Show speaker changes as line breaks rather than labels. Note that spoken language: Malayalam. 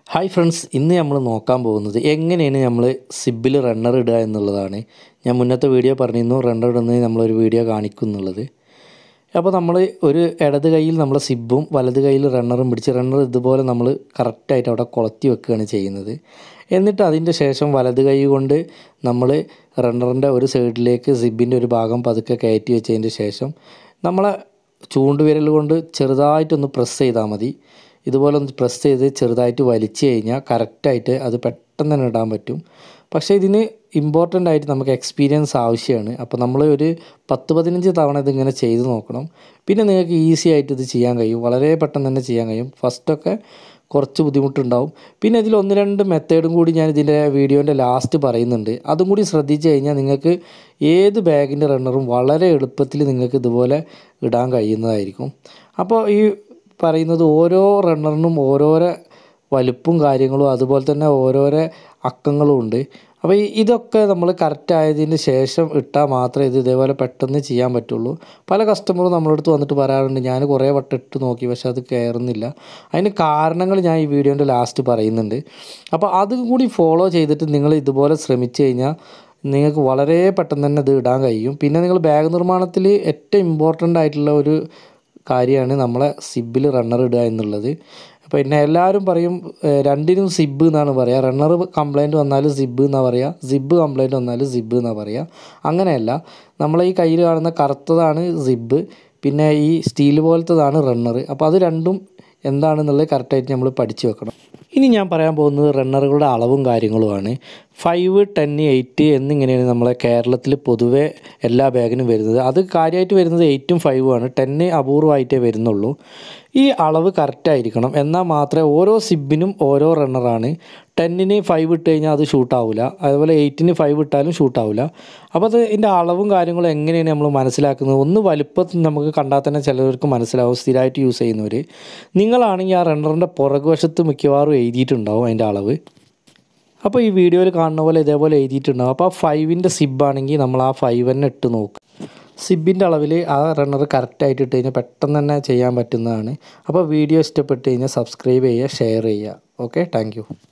ഹായ് ഫ്രണ്ട്സ് ഇന്ന് നമ്മൾ നോക്കാൻ പോകുന്നത് എങ്ങനെയാണ് നമ്മൾ സിബിൽ റണ്ണർ ഇടുക എന്നുള്ളതാണ് ഞാൻ മുന്നത്തെ വീഡിയോ പറഞ്ഞിരുന്നു റണ്ണർ ഇടുന്നത് നമ്മളൊരു വീഡിയോ കാണിക്കും എന്നുള്ളത് അപ്പോൾ നമ്മൾ ഒരു ഇടത് കൈയിൽ നമ്മൾ സിബും വലത് കൈയിൽ റണ്ണറും പിടിച്ച് റണ്ണർ ഇതുപോലെ നമ്മൾ കറക്റ്റായിട്ട് അവിടെ കൊളത്തി വെക്കുകയാണ് ചെയ്യുന്നത് എന്നിട്ട് അതിൻ്റെ ശേഷം വലത് കൈ കൊണ്ട് നമ്മൾ റണ്ണറിൻ്റെ ഒരു സൈഡിലേക്ക് സിബിൻ്റെ ഒരു ഭാഗം പതുക്കെ കയറ്റി വെച്ചതിൻ്റെ ശേഷം നമ്മളെ ചൂണ്ടുവിരൽ കൊണ്ട് ചെറുതായിട്ടൊന്ന് പ്രസ് ചെയ്താൽ മതി ഇതുപോലെ ഒന്ന് പ്രസ് ചെയ്ത് ചെറുതായിട്ട് വലിച്ചു കഴിഞ്ഞാൽ കറക്റ്റായിട്ട് അത് പെട്ടെന്ന് തന്നെ ഇടാൻ പറ്റും പക്ഷേ ഇതിന് ഇമ്പോർട്ടൻ്റ് ആയിട്ട് നമുക്ക് എക്സ്പീരിയൻസ് ആവശ്യമാണ് അപ്പോൾ നമ്മൾ ഒരു പത്ത് പതിനഞ്ച് തവണ ഇതിങ്ങനെ ചെയ്ത് നോക്കണം പിന്നെ നിങ്ങൾക്ക് ഈസി ആയിട്ട് ഇത് ചെയ്യാൻ കഴിയും വളരെ പെട്ടെന്ന് തന്നെ ചെയ്യാൻ കഴിയും ഫസ്റ്റൊക്കെ കുറച്ച് ബുദ്ധിമുട്ടുണ്ടാവും പിന്നെ ഇതിൽ ഒന്ന് രണ്ട് മെത്തേഡും കൂടി ഞാൻ ഇതിൻ്റെ വീഡിയോൻ്റെ ലാസ്റ്റ് പറയുന്നുണ്ട് അതും കൂടി ശ്രദ്ധിച്ചു കഴിഞ്ഞാൽ നിങ്ങൾക്ക് ഏത് ബാഗിൻ്റെ റണ്ണറും വളരെ എളുപ്പത്തിൽ നിങ്ങൾക്ക് ഇതുപോലെ ഇടാൻ കഴിയുന്നതായിരിക്കും അപ്പോൾ ഈ പറയുന്നത് ഓരോ റണ്ണറിനും ഓരോരോ വലുപ്പും കാര്യങ്ങളും അതുപോലെ തന്നെ ഓരോരോ അക്കങ്ങളും ഉണ്ട് അപ്പോൾ ഈ ഇതൊക്കെ നമ്മൾ കറക്റ്റ് ആയതിന് ശേഷം ഇട്ടാൽ മാത്രമേ ഇത് ഇതേപോലെ പെട്ടെന്ന് ചെയ്യാൻ പറ്റുള്ളൂ പല കസ്റ്റമറും നമ്മളെ അടുത്ത് വന്നിട്ട് പറയാറുണ്ട് ഞാൻ കുറേ വട്ടം ഇട്ട് നോക്കി പക്ഷെ അത് കയറുന്നില്ല അതിന് കാരണങ്ങൾ ഞാൻ ഈ വീഡിയോൻ്റെ ലാസ്റ്റ് പറയുന്നുണ്ട് അപ്പോൾ അതും കൂടി ഫോളോ ചെയ്തിട്ട് നിങ്ങൾ ഇതുപോലെ ശ്രമിച്ചു കഴിഞ്ഞാൽ നിങ്ങൾക്ക് വളരെ പെട്ടെന്ന് തന്നെ ഇത് ഇടാൻ കഴിയും പിന്നെ നിങ്ങൾ ബാഗ് നിർമ്മാണത്തിൽ ഏറ്റവും ഇമ്പോർട്ടൻ്റ് ആയിട്ടുള്ള ഒരു കാര്യമാണ് നമ്മളെ സിബിൽ റണ്ണർ ഇടുക എന്നുള്ളത് അപ്പോൾ പിന്നെ എല്ലാവരും പറയും ഏഹ് രണ്ടിനും സിബ് എന്നാണ് പറയുക റണ്ണർ കംപ്ലൈൻറ്റ് വന്നാൽ സിബ് എന്നാണ് പറയുക സിബ് കംപ്ലൈൻറ്റ് വന്നാൽ സിബ് എന്നാണ് പറയുക അങ്ങനെയല്ല നമ്മളെ ഈ കയ്യിൽ കാണുന്ന കറുത്തതാണ് സിബ് പിന്നെ ഈ സ്റ്റീൽ പോലത്തതാണ് റണ്ണർ അപ്പോൾ അത് രണ്ടും എന്താണെന്നുള്ളത് കറക്റ്റായിട്ട് നമ്മൾ പഠിച്ചു വെക്കണം ഇനി ഞാൻ പറയാൻ പോകുന്നത് റണ്ണറുകളുടെ അളവും കാര്യങ്ങളുമാണ് ഫൈവ് ടെൻ എയ്റ്റ് എന്നിങ്ങനെയാണ് നമ്മളെ കേരളത്തിൽ പൊതുവെ എല്ലാ ബാഗിനും വരുന്നത് അത് കാര്യമായിട്ട് വരുന്നത് എയ്റ്റും ഫൈവും ആണ് ടെന്ന് അപൂർവമായിട്ടേ വരുന്നുള്ളൂ ഈ അളവ് കറക്റ്റായിരിക്കണം എന്നാൽ മാത്രമേ ഓരോ സിബിനും ഓരോ റണ്ണറാണ് ടെന്നിന് ഫൈവ് ഇട്ട് കഴിഞ്ഞാൽ അത് ഷൂട്ടാവില്ല അതുപോലെ എയ്റ്റിന് ഫൈവ് ഇട്ടാലും ഷൂട്ടാവില്ല അപ്പോൾ അത് ഇതിൻ്റെ അളവും കാര്യങ്ങളും എങ്ങനെയാണ് നമ്മൾ മനസ്സിലാക്കുന്നത് ഒന്ന് വലുപ്പത്തിൽ നമുക്ക് കണ്ടാൽ തന്നെ ചിലവർക്ക് മനസ്സിലാവും സ്ഥിരമായിട്ട് യൂസ് ചെയ്യുന്നവർ നിങ്ങളാണെങ്കിൽ ആ റണ്ണറിൻ്റെ പുറകുവശത്ത് മിക്കവാറും എഴുതിയിട്ടുണ്ടാവും അതിൻ്റെ അളവ് അപ്പോൾ ഈ വീഡിയോയിൽ കാണുന്ന പോലെ ഇതേപോലെ എഴുതിയിട്ടുണ്ടാവും അപ്പോൾ ആ ഫൈവിൻ്റെ സിബാണെങ്കിൽ നമ്മൾ ആ ഫൈവ് തന്നെ ഇട്ട് നോക്കുക സിബിൻ്റെ അളവിൽ ആ റണ്ണർ കറക്റ്റായിട്ട് ഇട്ട് കഴിഞ്ഞാൽ പെട്ടെന്ന് തന്നെ ചെയ്യാൻ പറ്റുന്നതാണ് അപ്പോൾ വീഡിയോ ഇഷ്ടപ്പെട്ട് കഴിഞ്ഞാൽ സബ്സ്ക്രൈബ് ചെയ്യുക ഷെയർ ചെയ്യുക ഓക്കെ താങ്ക്